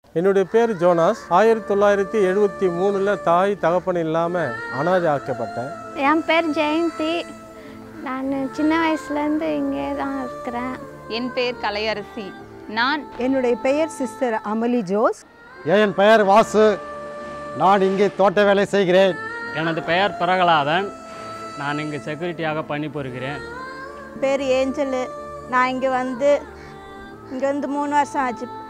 என்னுடைய பேர் ஜோனாஸ் ஆயிரத்தி தொள்ளாயிரத்தி எழுபத்தி மூணில் தாய் தகப்பன் இல்லாமல் அனாதை ஆக்கப்பட்டேன் என் பேர் ஜெயந்தி நான் சின்ன வயசுலேருந்து இங்கே தான் இருக்கிறேன் என் பெயர் கலையரசி நான் என்னுடைய பெயர் சிஸ்டர் அமலி ஜோஸ் என் பெயர் வாசு நான் இங்கே தோட்ட வேலை செய்கிறேன் எனது பெயர் பிரகலாதன் நான் இங்கு செக்யூரிட்டியாக பணிபுரிகிறேன் பேர் ஏஞ்சலு நான் இங்கே வந்து இங்கே வந்து மூணு வருஷம் ஆச்சு